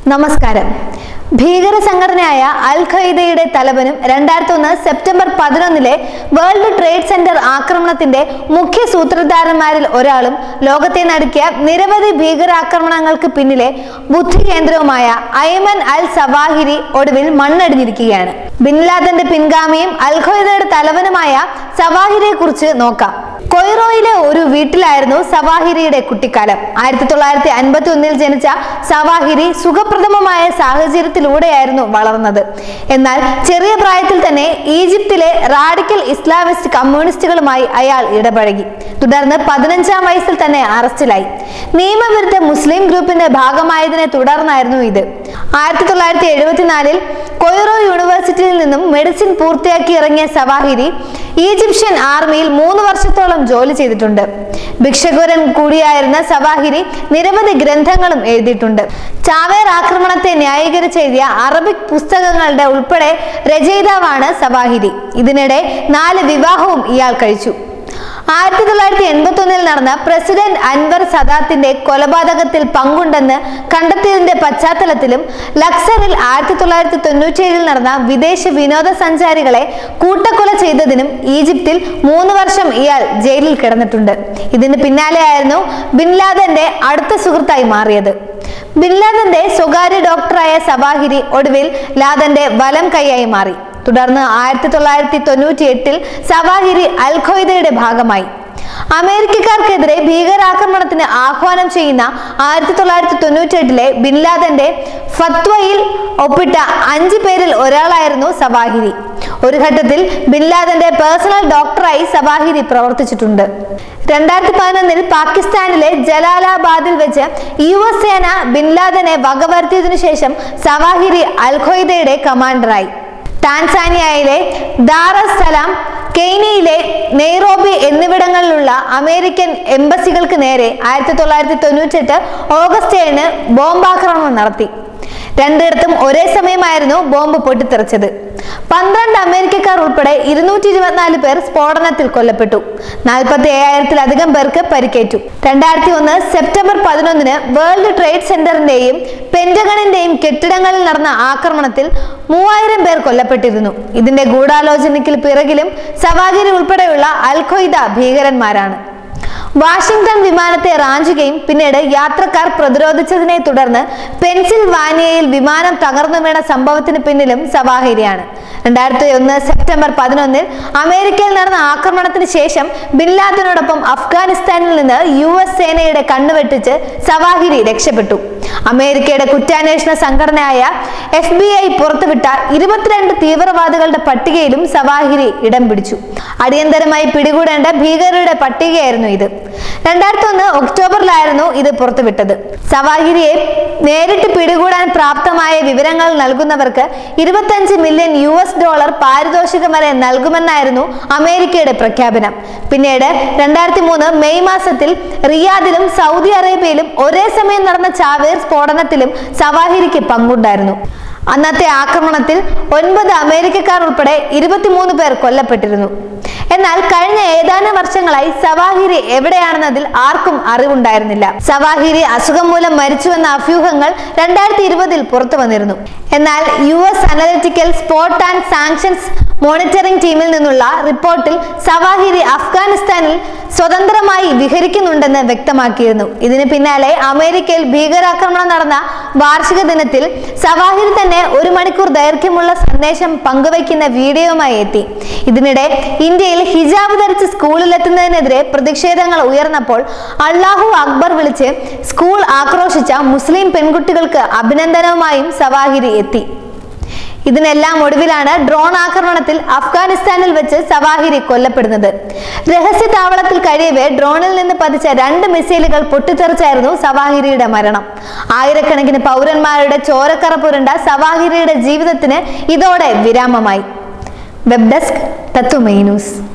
നമസ്കാരം ഭീകര സംഘടനയായ അൽ ഖയ്ദയുടെ തലവനും രണ്ടായിരത്തി ഒന്ന് സെപ്റ്റംബർ പതിനൊന്നിലെ വേൾഡ് ട്രേഡ് സെന്റർ ആക്രമണത്തിന്റെ മുഖ്യ സൂത്രധാരന്മാരിൽ ഒരാളും ലോകത്തെ നടുക്കിയ നിരവധി ഭീകരാക്രമണങ്ങൾക്ക് പിന്നിലെ ബുദ്ധി കേന്ദ്രവുമായ ഐമൻ അൽ സവാഹിരി ഒടുവിൽ മണ്ണടിഞ്ഞിരിക്കുകയാണ് ബിൻ ലാദന്റെ പിൻഗാമിയും അൽ ഖയ്ദയുടെ തലവനുമായ സവാഹിരിയെ കുറിച്ച് നോക്കാം കൊയ്റോയിലെ ഒരു വീട്ടിലായിരുന്നു സവാഹിരിയുടെ കുട്ടിക്കാലം ആയിരത്തി തൊള്ളായിരത്തി അൻപത്തി ഒന്നിൽ ജനിച്ച സവാഹിരി സുഖപ്രദമായ സാഹചര്യത്തിലൂടെയായിരുന്നു വളർന്നത് എന്നാൽ ചെറിയ പ്രായത്തിൽ തന്നെ ഈജിപ്തിലെ റാഡിക്കൽ ഇസ്ലാമിസ്റ്റ് കമ്മ്യൂണിസ്റ്റുകളുമായി അയാൾ ഇടപഴകി തുടർന്ന് പതിനഞ്ചാം വയസ്സിൽ തന്നെ അറസ്റ്റിലായി നിയമവിരുദ്ധ മുസ്ലിം ഗ്രൂപ്പിന്റെ ഭാഗമായതിനെ തുടർന്നായിരുന്നു ഇത് ആയിരത്തി തൊള്ളായിരത്തി എഴുപത്തിനാലിൽ കൊയ്റോ യൂണിവേഴ്സിറ്റിയിൽ നിന്നും മെഡിസിൻ പൂർത്തിയാക്കി ഇറങ്ങിയ സവാഹിരി ഈജിപ്ഷ്യൻ ആർമിയിൽ മൂന്ന് വർഷത്തോളം ജോലി ചെയ്തിട്ടുണ്ട് ഭിക്ഷകുരൻ കൂടിയായിരുന്ന സവാഹിരി നിരവധി ഗ്രന്ഥങ്ങളും എഴുതിയിട്ടുണ്ട് ചാവേർ ആക്രമണത്തെ ന്യായീകരിച്ച് എഴുതിയ അറബിക് പുസ്തകങ്ങളുടെ ഉൾപ്പെടെ രചയിതാവാണ് സവാഹിരി ഇതിനിടെ നാല് വിവാഹവും ഇയാൾ കഴിച്ചു ആയിരത്തി തൊള്ളായിരത്തി എൺപത്തി ഒന്നിൽ നടന്ന പ്രസിഡന്റ് അൻവർ സദാത്തിന്റെ കൊലപാതകത്തിൽ പങ്കുണ്ടെന്ന് കണ്ടെത്തിയതിന്റെ പശ്ചാത്തലത്തിലും ലക്സറിൽ ആയിരത്തി തൊള്ളായിരത്തി തൊണ്ണൂറ്റിയേഴിൽ നടന്ന വിദേശ വിനോദസഞ്ചാരികളെ കൂട്ടക്കൊല ചെയ്തതിനും ഈജിപ്തിൽ മൂന്ന് വർഷം ഇയാൾ ജയിലിൽ കിടന്നിട്ടുണ്ട് ഇതിന് പിന്നാലെയായിരുന്നു ബിൻ ലാദന്റെ അടുത്ത സുഹൃത്തായി മാറിയത് ബിൻ ലാദന്റെ സ്വകാര്യ ഡോക്ടറായ സവാഹിരി ഒടുവിൽ ലാദന്റെ വലം കൈയായി മാറി തുടർന്ന് ആയിരത്തി തൊള്ളായിരത്തി തൊണ്ണൂറ്റി എട്ടിൽ സവാഹിരി അൽ ഖ്വയ്ദയുടെ ഭാഗമായി അമേരിക്കക്കാർക്കെതിരെ ഭീകരാക്രമണത്തിന് ആഹ്വാനം ചെയ്യുന്ന ആയിരത്തി തൊള്ളായിരത്തി തൊണ്ണൂറ്റി എട്ടിലെ ബിൻ ലാദന്റെ ഫത്വയിൽ ഒപ്പിട്ട അഞ്ചു പേരിൽ ഒരാളായിരുന്നു സവാഹിരി ഒരു ഘട്ടത്തിൽ ബിൻ ലാദന്റെ പേഴ്സണൽ ഡോക്ടറായി സവാഹിരി പ്രവർത്തിച്ചിട്ടുണ്ട് രണ്ടായിരത്തി പതിനൊന്നിൽ പാകിസ്ഥാനിലെ ജലാലാബാദിൽ വെച്ച് യു എസ് സേന ബിൻ ലാദനെ വകവരുത്തിയതിനു ശേഷം സവാഹിരി അൽ ഖ്വയ്ദയുടെ കമാൻഡറായി ടാൻസാനിയയിലെ ദാറസ് സലാം കെയ്നിയിലെ നെയ്റോബി എന്നിവിടങ്ങളിലുള്ള അമേരിക്കൻ എംബസികൾക്ക് നേരെ ആയിരത്തി തൊള്ളായിരത്തി തൊണ്ണൂറ്റെട്ട് ഓഗസ്റ്റ് ഏഴിന് ബോംബാക്രമണം നടത്തി രണ്ടിടത്തും ഒരേ സമയമായിരുന്നു ബോംബ് പൊട്ടിത്തെറിച്ചത് പന്ത്രണ്ട് അമേരിക്കക്കാർ ഉൾപ്പെടെ ഇരുന്നൂറ്റി ഇരുപത്തിനാല് പേർ സ്ഫോടനത്തിൽ കൊല്ലപ്പെട്ടു നാൽപ്പത്തി ഏഴായിരത്തിലധികം പേർക്ക് പരിക്കേറ്റു രണ്ടായിരത്തി ഒന്ന് സെപ്റ്റംബർ പതിനൊന്നിന് വേൾഡ് ട്രേഡ് സെന്ററിന്റെയും പെന്റഗണിന്റെയും കെട്ടിടങ്ങളിൽ നടന്ന ആക്രമണത്തിൽ മൂവായിരം പേർ കൊല്ലപ്പെട്ടിരുന്നു ഇതിന്റെ ഗൂഢാലോചനയ്ക്ക് പിറകിലും സവാഗിരി ഉൾപ്പെടെയുള്ള അൽഖ്വയ്ദ ഭീകരന്മാരാണ് വാഷിംഗ്ടൺ വിമാനത്തെ റാഞ്ചുകയും പിന്നീട് യാത്രക്കാർ പ്രതിരോധിച്ചതിനെ തുടർന്ന് പെൻസിൽവാനിയയിൽ വിമാനം തകർന്നു വീണ സംഭവത്തിന് പിന്നിലും സവാഹിരിയാണ് രണ്ടായിരത്തി ഒന്ന് സെപ്റ്റംബർ പതിനൊന്നിൽ അമേരിക്കയിൽ നടന്ന ആക്രമണത്തിന് ശേഷം ബിൻ ലാദനോടൊപ്പം അഫ്ഗാനിസ്ഥാനിൽ നിന്ന് യു എസ് സേനയുടെ കണ്ണുവെട്ടിച്ച് സവാഹിരി രക്ഷപ്പെട്ടു അമേരിക്കയുടെ കുറ്റാന്വേഷണ സംഘടനയായ എഫ് ബി ഐ പുറത്തുവിട്ട ഇരുപത്തിരണ്ട് തീവ്രവാദികളുടെ പട്ടികയിലും സവാഹിരി ഇടം പിടിച്ചു അടിയന്തരമായി പിടികൂടേണ്ട ഭീകരരുടെ പട്ടികയായിരുന്നു ഇത് രണ്ടായിരത്തി ഒന്ന് ഒക്ടോബറിലായിരുന്നു ഇത് പുറത്തുവിട്ടത് സവാഹിരിയെ നേരിട്ട് പിടികൂടാൻ പ്രാപ്തമായ വിവരങ്ങൾ നൽകുന്നവർക്ക് ഇരുപത്തഞ്ച് മില്യൺ യു എസ് ഡോളർ പാരിതോഷികം വരെ നൽകുമെന്നായിരുന്നു അമേരിക്കയുടെ പ്രഖ്യാപനം പിന്നീട് രണ്ടായിരത്തി മൂന്ന് മെയ് മാസത്തിൽ റിയാദിലും സൗദി അറേബ്യയിലും ഒരേ സമയം നടന്ന ചാവേർ സ്ഫോടനത്തിലും സവാഹിരിക്ക് പങ്കുണ്ടായിരുന്നു അന്നത്തെ ആക്രമണത്തിൽ ഒൻപത് അമേരിക്കക്കാർ ഉൾപ്പെടെ ഇരുപത്തിമൂന്ന് പേർ കൊല്ലപ്പെട്ടിരുന്നു എന്നാൽ കഴിഞ്ഞ ഏതാനും വർഷങ്ങളായി സവാഹിരി എവിടെയാണെന്നതിൽ ആർക്കും അറിവുണ്ടായിരുന്നില്ല സവാഹിരി അസുഖം മൂലം മരിച്ചുവെന്ന അഭ്യൂഹങ്ങൾ രണ്ടായിരത്തി ഇരുപതിൽ പുറത്തു വന്നിരുന്നു എന്നാൽ U S analytical support and sanctions monitoring ടീമിൽ നിന്നുള്ള റിപ്പോർട്ടിൽ സവാഹിരി അഫ്ഗാനിസ്ഥാനിൽ സ്വതന്ത്രമായി വിഹരിക്കുന്നുണ്ടെന്ന് വ്യക്തമാക്കിയിരുന്നു ഇതിന് പിന്നാലെ അമേരിക്കയിൽ ഭീകരാക്രമണം നടന്ന വാർഷിക ദിനത്തിൽ സവാഹിരി തന്നെ ഒരു മണിക്കൂർ ദൈർഘ്യമുള്ള സന്ദേശം പങ്കുവയ്ക്കുന്ന വീഡിയോയുമായി എത്തി ഇതിനിടെ ഇന്ത്യയിൽ ഹിജാബ് ധരിച്ച് സ്കൂളിലെത്തുന്നതിനെതിരെ പ്രതിഷേധങ്ങൾ ഉയർന്നപ്പോൾ അള്ളാഹു അക്ബർ വിളിച്ച് സ്കൂൾ ആക്രോശിച്ച മുസ്ലിം പെൺകുട്ടികൾക്ക് അഭിനന്ദനവുമായും സവാഹിരി എത്തി ഇതിനെല്ലാം ഒടുവിലാണ് ഡ്രോൺ ആക്രമണത്തിൽ അഫ്ഗാനിസ്ഥാനിൽ വെച്ച് സവാഹിരി കൊല്ലപ്പെടുന്നത് രഹസ്യ താവളത്തിൽ കഴിയവേ ഡ്രോണിൽ നിന്ന് പതിച്ച രണ്ട് മിസൈലുകൾ പൊട്ടിത്തെറിച്ചായിരുന്നു സവാഹിരിയുടെ മരണം ആയിരക്കണക്കിന് പൗരന്മാരുടെ ചോരക്കറ പുരണ്ട സവാഹിരിയുടെ ജീവിതത്തിന് ഇതോടെ വിരാമമായി വെബ് ഡെസ്ക് തത്വമൈ ന്യൂസ്